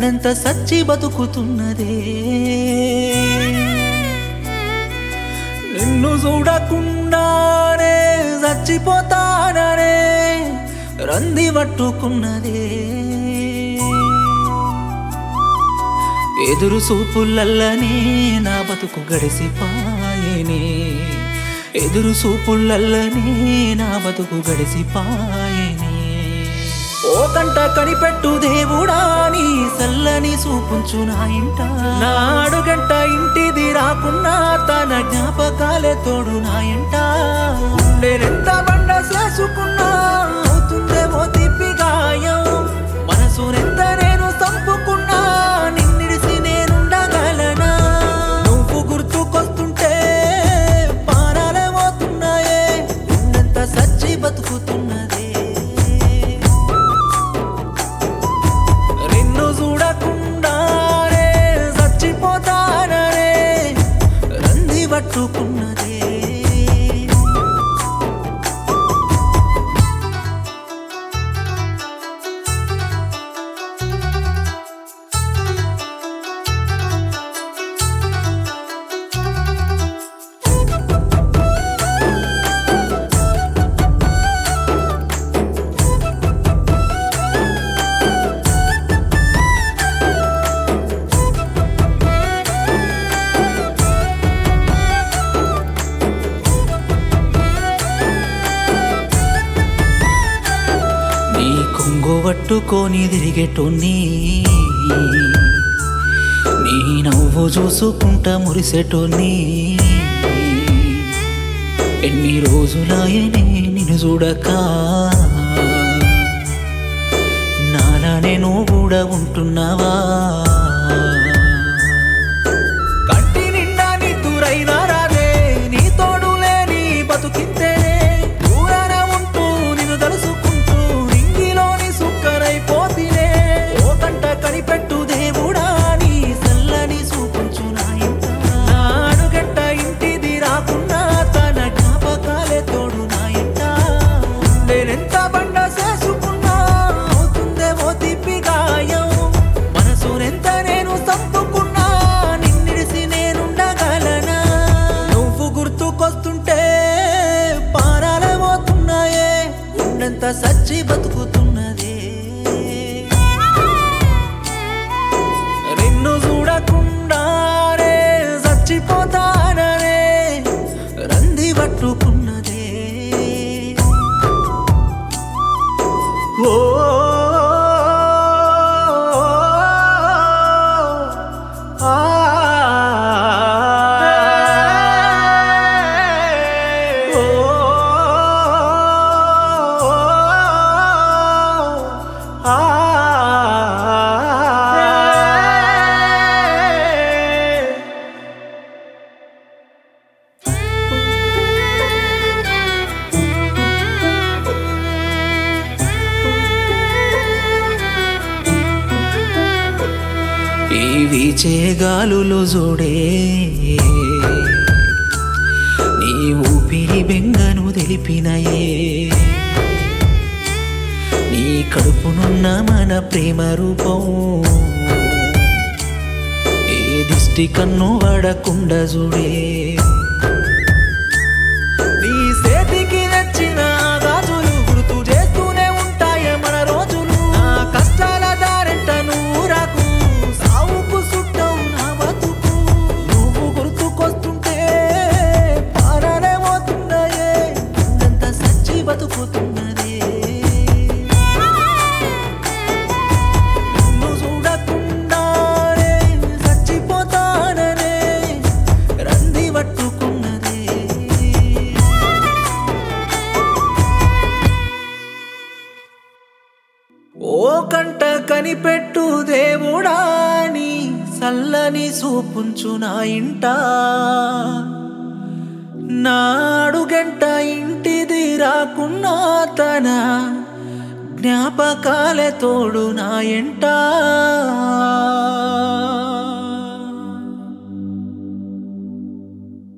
నన్నెంత సచ్చి బతుకుతున్నదే నిన్ను చూడకుండానే చచ్చిపోతాననే రంది పట్టుకున్నదే ఎదురు చూపులల్లనే నా బతుకు గడిసిపాయనే ఎదురు చూపులల్లనే నా బతుకు గడిసిపాయనే ఓ కంట కనిపెట్టు దేవుడా నీ సల్లని చూపుంచు నా ఇంట నాడు గంట ఇంటిది రాకున్నా తన జ్ఞాపకాలే తోడు నా ఇంట ఉండేనెంత బండ చేసుకున్నా అవుతుందేమో తిప్పి గాయం మనసునెంత నేను చంపుకున్నా నిన్నిడిసి నేనుండగలనా నువ్వు గుర్తుకొస్తుంటే పారాలే పోతున్నాయే ఉన్నంత సచ్చి బతుకుతున్నదే నిన్ను చూడకుండానే చచ్చిపోతాననే రంది పట్టుకున్నదే నీ కొంగు పట్టుకొని తిరిగేటోన్ని నీ నవ్వు చూసుకుంటా మురిసేటోన్ని ఎన్ని రోజులాయనే నిన్ను చూడక నాలానే నువ్వు కూడా ఉంటున్నావా కంటి నిండా నీ దూరైనా రాదే నీ తోడు లేని బతుకింతేనే దూరాన ఉంటూ నిన్ను తలుసుకుంటూ నింగిలోని సుక్కరైపోతినే ఓ కంట కనిపెట్టు దేవుడా నీ సల్లని చూపుంచు నా ఇంట నాడు గంట ఇంటిది రాకున్నా తన జ్ఞాపకాలే తోడు నా ఇంట నేనెంత బండ చేసుకున్నా అవుతుందేమో తిప్పి గాయం మనసునెంత నేను చంపుకున్నా నిన్నిడిసి నేనుండగలనా నువ్వు గుర్తుకొస్తుంటే పారాలే పోతున్నాయే ఉన్నంత సచ్చి బతుకుతున్నదే నిన్ను చూడకుండానే చచ్చిపోతాననే రంది పట్టుకున్నదే ఓ ఆ ఈ వీచే గాలులు జోడే నీ ఊపిరి బెంగను తెలిపినయే నీ కడుపునున్న మన ప్రేమ రూపం ఏ దిష్టి కన్ను వాడకుండా చూడే నీ చేతికి నచ్చిన గాజులు గుర్తు చేస్తూనే ఉంటాయే మన రోజులు నా కష్టాల దారెంట నువ్వు రాకు సావుకు సుట్టం నా బతుకు నువ్వు గుర్తుకొస్తుంటే పారాలే పోతున్నాయే ఉన్నంత సచ్చి బతుకుతున్నదే నిన్ను చూడకుండానే చచ్చిపోతాననే రంది పట్టుకున్నదే ఓ కంట కనిపెట్టు దేవుడా నీ సల్లని చూపుంచు నా ఇంట నాడు గంట ఇంటిది రాకున్నా తన జ్ఞాపకాలే తోడు నా ఎంట